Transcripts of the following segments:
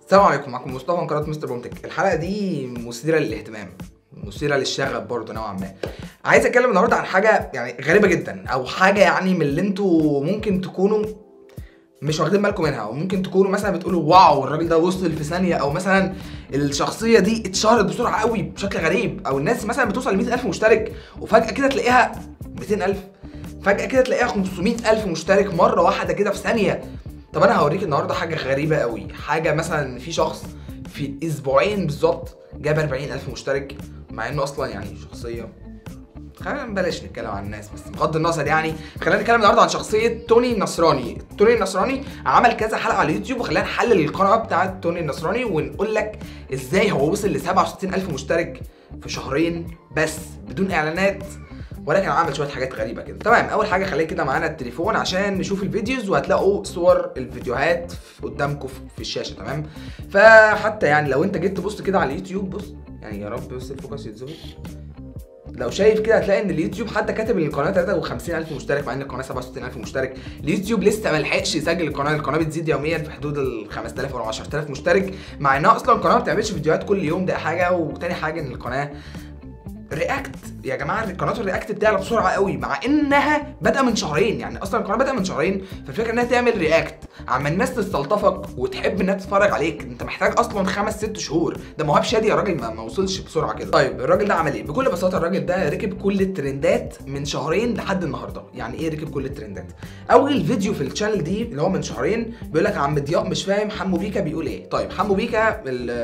السلام عليكم معكم مصطفى من قناه مستر بومتك الحلقه دي مثيره للاهتمام مثيره للشغف برضه نوعا ما عايز اتكلم النهارده عن حاجه يعني غريبه جدا او حاجه يعني من اللي انتوا ممكن تكونوا مش واخدين بالكم منها وممكن تكونوا مثلا بتقولوا واو الراجل ده وصل في ثانيه او مثلا الشخصيه دي اتشهرت بسرعه قوي بشكل غريب او الناس مثلا بتوصل ل 100000 مشترك وفجاه كده تلاقيها 200000 فجاه كده تلاقيها 500000 مشترك مره واحده كده في ثانيه طب انا هوريك النهارده حاجه غريبه قوي حاجه مثلا في شخص في اسبوعين بالظبط جاب 40000 مشترك مع انه اصلا يعني شخصيه خلينا بلاش نتكلم عن الناس بس بغض النظر يعني خلينا نتكلم النهارده عن شخصيه توني النصراني توني النصراني عمل كذا حلقه على اليوتيوب وخلينا نحلل القناه بتاعه توني النصراني ونقول لك ازاي هو وصل ل 67000 مشترك في شهرين بس بدون اعلانات ولكن عمل شويه حاجات غريبه كده تمام اول حاجه خليك كده معانا التليفون عشان نشوف الفيديوز وهتلاقوا صور الفيديوهات قدامكم في الشاشه تمام فحتى يعني لو انت جيت تبص كده على اليوتيوب بص يعني يا رب بس الفوكس يتظبط لو شايف كده هتلاقي ان اليوتيوب حتى كاتب ان القناه 53000 مشترك مع ان القناه 67000 مشترك اليوتيوب لسه ما لحقش يسجل القناه القناه بتزيد يوميا في حدود ال 5000 او 10000 مشترك مع انها اصلا قناه ما بتعملش فيديوهات كل يوم ده حاجه وتاني حاجه ان القناه رياكت يا جماعه قناه الرياكت بتعلى بسرعه قوي مع انها بادئه من شهرين يعني اصلا القناه بادئه من شهرين فالفكره انها تعمل رياكت عما الناس تستلطفك وتحب انها تتفرج عليك انت محتاج اصلا خمس ست شهور ده مهاب شادي يا راجل ما, ما وصلش بسرعه كده طيب الراجل ده عمل ايه بكل بساطه الراجل ده ركب كل الترندات من شهرين لحد النهارده يعني ايه ركب كل الترندات اول فيديو في الشانل دي اللي هو من شهرين بيقول لك عم ضياء مش فاهم حمو بيكا بيقول ايه طيب حمو بيكا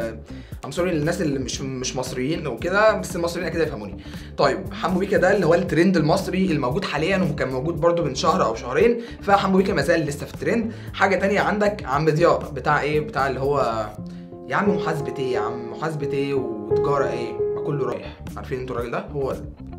ام سوري للناس اللي مش مش مصريين وكده بس المصريين اكيد يفهموني طيب حمو بيكا ده اللي هو الترند المصري الموجود حاليا وكان موجود برده من شهر او شهرين فحمو بيكا ما زال لسه في الترند حاجه تانية عندك عم ضياء بتاع ايه بتاع اللي هو يا عم محاسبه ايه يا عم محاسبه ايه وتجاره ايه ما كله رايح عارفين انتوا الراجل ده هو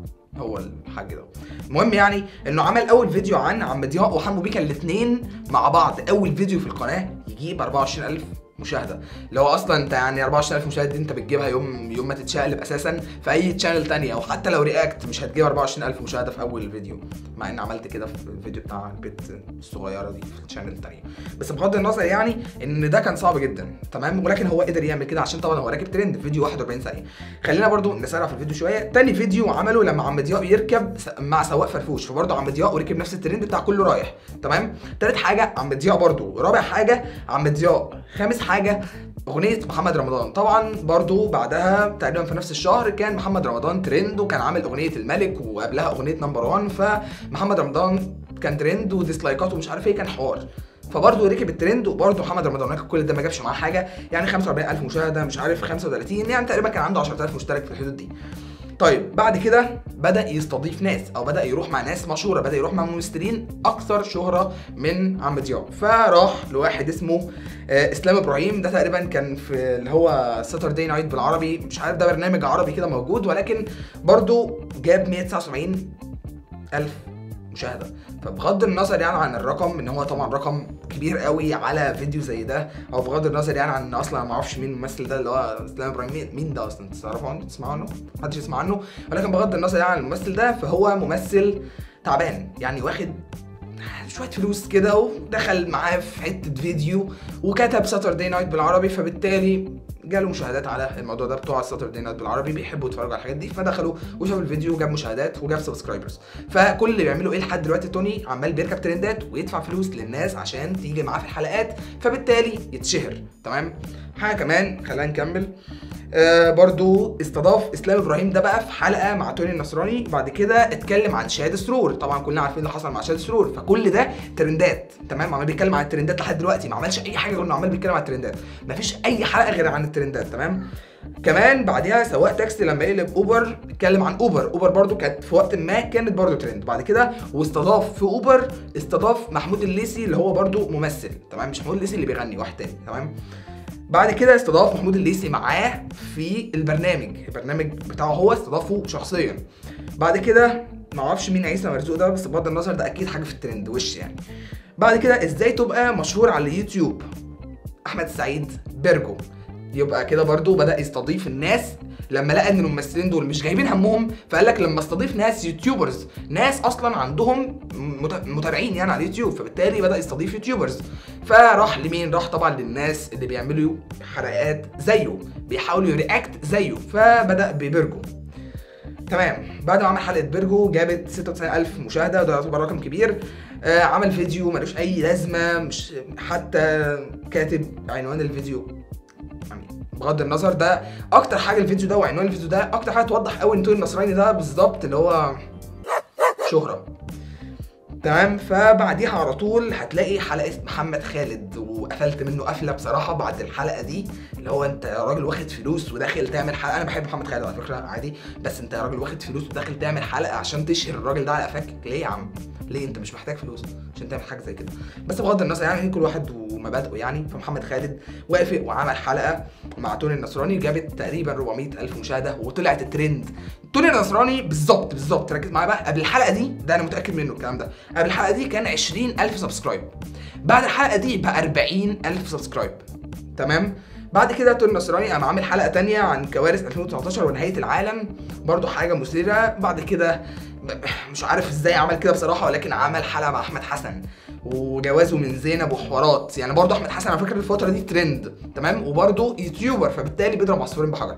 هو الحاج ده المهم يعني انه عمل اول فيديو عن عم ضياء وحمو بيكا الاثنين مع بعض اول فيديو في القناه يجيب 24000 مشاهده اللي هو اصلا انت يعني 24000 مشاهده دي انت بتجيبها يوم يوم ما تتشقلب اساسا في اي تشانل تانية او حتى لو رياكت مش هتجيب 24000 مشاهده في اول فيديو مع ان عملت كده في الفيديو بتاع البيت الصغيره دي في التشانل التانية بس بغض النظر يعني ان ده كان صعب جدا تمام ولكن هو قدر يعمل كده عشان طبعا هو راكب ترند فيديو 41 ثانيه خلينا برضو نسرع في الفيديو شويه تاني فيديو عمله لما عم ضياء يركب مع سواق فرفوش فبرضه عم ضياء وركب نفس الترند بتاع كله رايح تمام تالت حاجه عم ضياء برضو رابع حاجه عم ضياء خامس حاجه اغنيه محمد رمضان طبعا برضو بعدها تقريبا في نفس الشهر كان محمد رمضان ترند وكان عامل اغنيه الملك وقبلها اغنيه نمبر 1 فمحمد رمضان كان ترند وديسلايكات ومش عارف ايه كان حوار فبرضه ركب الترند وبرضه محمد رمضان كل ده ما جابش معاه حاجه يعني 45000 مشاهده مش عارف 35 يعني تقريبا كان عنده 10000 مشترك في الحدود دي طيب بعد كده بدا يستضيف ناس او بدا يروح مع ناس مشهوره بدا يروح مع ممثلين اكثر شهره من عم ضياء فراح لواحد اسمه اسلام ابراهيم ده تقريبا كان في اللي هو ساتردي نايت بالعربي مش عارف ده برنامج عربي كده موجود ولكن برضو جاب 179 الف مشاهده فبغض النظر يعني عن الرقم ان هو طبعا رقم كبير قوي على فيديو زي ده او بغض النظر يعني عن ان اصلا ما اعرفش مين الممثل ده اللي هو اسلام ابراهيم مين ده اصلا تعرفوا عنه تسمعوا عنه محدش يسمع عنه ولكن بغض النظر يعني عن الممثل ده فهو ممثل تعبان يعني واخد شويه فلوس كده ودخل معاه في حته فيديو وكتب ساتردي نايت بالعربي فبالتالي جاله مشاهدات على الموضوع ده بتوع الساتردي نايت بالعربي بيحبوا يتفرجوا على الحاجات دي فدخلوا وشافوا الفيديو وجاب مشاهدات وجاب سبسكرايبرز فكل اللي بيعملوا ايه لحد دلوقتي توني عمال بيركب ترندات ويدفع فلوس للناس عشان تيجي معاه في الحلقات فبالتالي يتشهر تمام حاجه كمان خلينا نكمل آه برضو استضاف اسلام ابراهيم ده بقى في حلقه مع توني النصراني بعد كده اتكلم عن شهاده سرور طبعا كلنا عارفين اللي حصل مع شهاده سرور فكل ده ترندات تمام عمال بيتكلم عن الترندات لحد دلوقتي ما عملش اي حاجه غير انه عمال بيتكلم عن الترندات مفيش اي حلقه غير عن الترندات تمام كمان بعدها سواق تاكسي لما يقلب اوبر اتكلم عن اوبر اوبر برضو كانت في وقت ما كانت برضو ترند بعد كده واستضاف في اوبر استضاف محمود الليسي اللي هو برضو ممثل تمام مش محمود الليسي اللي بيغني واحد تاني تمام بعد كده استضاف محمود الليثي معاه في البرنامج البرنامج بتاعه هو استضافه شخصيا بعد كده معرفش مين عيسى مرزوق ده بس بغض النظر ده اكيد حاجه في الترند وش يعني بعد كده ازاي تبقى مشهور على اليوتيوب احمد سعيد بيرجو يبقى كده برضو بدا يستضيف الناس لما لقى ان الممثلين دول مش جايبين همهم فقال لك لما استضيف ناس يوتيوبرز ناس اصلا عندهم مت- متابعين يعني على اليوتيوب فبالتالي بدا يستضيف يوتيوبرز فراح لمين راح طبعا للناس اللي بيعملوا حلقات زيه بيحاولوا يرياكت زيه فبدا ببرجو تمام بعد ما عمل حلقه بيرجو جابت 96000 مشاهده وده يعتبر رقم كبير آه عمل فيديو ملوش اي لازمه مش حتى كاتب عنوان الفيديو يعني بغض النظر ده اكتر حاجه الفيديو ده وعنوان الفيديو ده اكتر حاجه توضح قوي ان توني النصراني ده بالظبط اللي هو شهره تمام فبعديها على طول هتلاقي حلقه محمد خالد وقفلت منه قفله بصراحه بعد الحلقه دي اللي هو انت يا راجل واخد فلوس وداخل تعمل حلقه انا بحب محمد خالد على فكره عادي بس انت يا راجل واخد فلوس وداخل تعمل حلقه عشان تشهر الراجل ده على قفاك ليه يا عم ليه انت مش محتاج فلوس عشان تعمل حاجه زي كده بس بغض النظر يعني كل واحد ومبادئه يعني فمحمد خالد وافق وعمل حلقه مع توني النصراني جابت تقريبا 400 الف مشاهده وطلعت الترند توني النصراني بالظبط بالظبط ركز معايا بقى قبل الحلقه دي ده انا متاكد منه الكلام ده قبل الحلقه دي كان 20000 سبسكرايب بعد الحلقه دي بقى 40000 سبسكرايب تمام بعد كده توني النصراني قام عامل حلقه تانية عن كوارث 2019 ونهايه العالم برضو حاجه مثيره بعد كده مش عارف ازاي عمل كده بصراحه ولكن عمل حلقه مع احمد حسن وجوازه من زينب وحوارات يعني برضه احمد حسن على فكره الفتره دي ترند تمام وبرضه يوتيوبر فبالتالي بيضرب عصفورين بحجر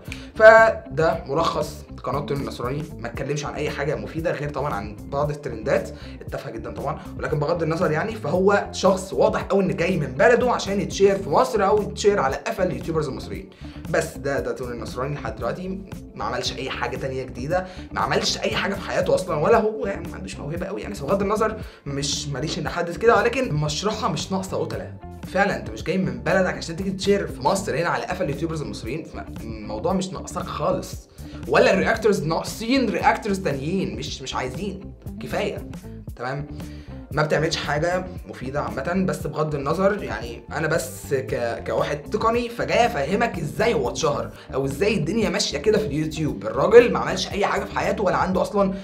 فده ملخص قناه توني النصراني ما اتكلمش عن اي حاجه مفيده غير طبعا عن بعض الترندات التافهه جدا طبعا ولكن بغض النظر يعني فهو شخص واضح قوي ان جاي من بلده عشان يتشير في مصر او يتشير على قفا اليوتيوبرز المصريين بس ده ده توني النصراني لحد دلوقتي ما عملش اي حاجه تانية جديده ما عملش اي حاجه في حياته اصلا ولا هو يعني ما عندوش موهبه قوي يعني بس بغض النظر مش ماليش ان احدد كده ولكن المشرحه مش ناقصه قتله فعلا انت مش جاي من بلدك عشان تيجي تشير في مصر هنا على قفا اليوتيوبرز المصريين الموضوع مش ناقصك خالص ولا الرياكتورز ناقصين رياكتورز تانيين مش مش عايزين كفايه تمام ما بتعملش حاجه مفيده عامه بس بغض النظر يعني انا بس ك... كواحد تقني فجاي افهمك ازاي هو اتشهر او ازاي الدنيا ماشيه كده في اليوتيوب الراجل ما عملش اي حاجه في حياته ولا عنده اصلا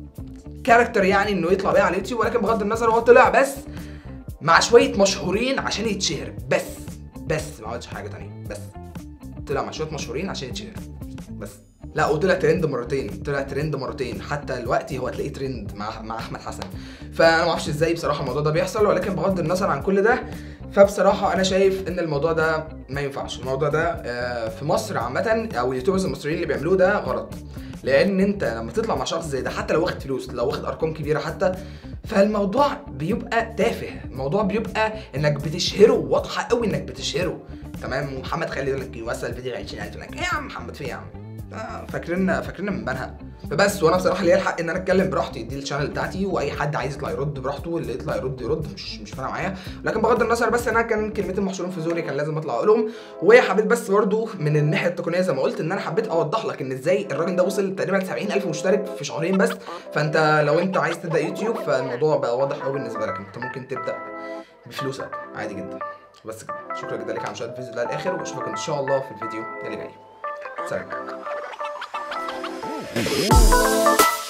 كاركتر يعني انه يطلع بيها على اليوتيوب ولكن بغض النظر هو طلع بس مع شويه مشهورين عشان يتشهر بس بس ما عملش حاجه تانية بس طلع مع شويه مشهورين عشان يتشهر بس لا وطلع ترند مرتين طلع ترند مرتين حتى دلوقتي هو تلاقيه ترند مع مع احمد حسن فانا ما اعرفش ازاي بصراحه الموضوع ده بيحصل ولكن بغض النظر عن كل ده فبصراحه انا شايف ان الموضوع ده ما ينفعش الموضوع ده آه، في مصر عامه او اليوتيوبرز المصريين اللي بيعملوه ده غلط لان انت لما تطلع مع شخص زي ده حتى لو واخد فلوس لو واخد ارقام كبيره حتى فالموضوع بيبقى تافه الموضوع بيبقى انك بتشهره واضحه قوي انك بتشهره تمام ومحمد خالد يقول لك يوصل فيديو 20000 يقول لك ايه يا عم محمد في إيه يا عم آه، فاكرين فاكرين من بنها فبس وانا بصراحه ليا الحق ان انا اتكلم براحتي دي الشانل بتاعتي واي حد عايز يطلع يرد براحته اللي يطلع يرد يرد مش مش فارقه معايا لكن بغض النظر بس انا كان كلمتين محشورين في زوري كان لازم اطلع اقولهم وحبيت بس برضو من الناحيه التقنيه زي ما قلت ان انا حبيت اوضح لك ان ازاي الراجل ده وصل تقريبا 70000 مشترك في شهرين بس فانت لو انت عايز تبدا يوتيوب فالموضوع بقى واضح قوي بالنسبه لك انت ممكن تبدا بفلوسك عادي جدا بس كده شكرا جدا لك على مشاهده الفيديو ده للاخر واشوفك ان شاء الله في الفيديو اللي جاي سلام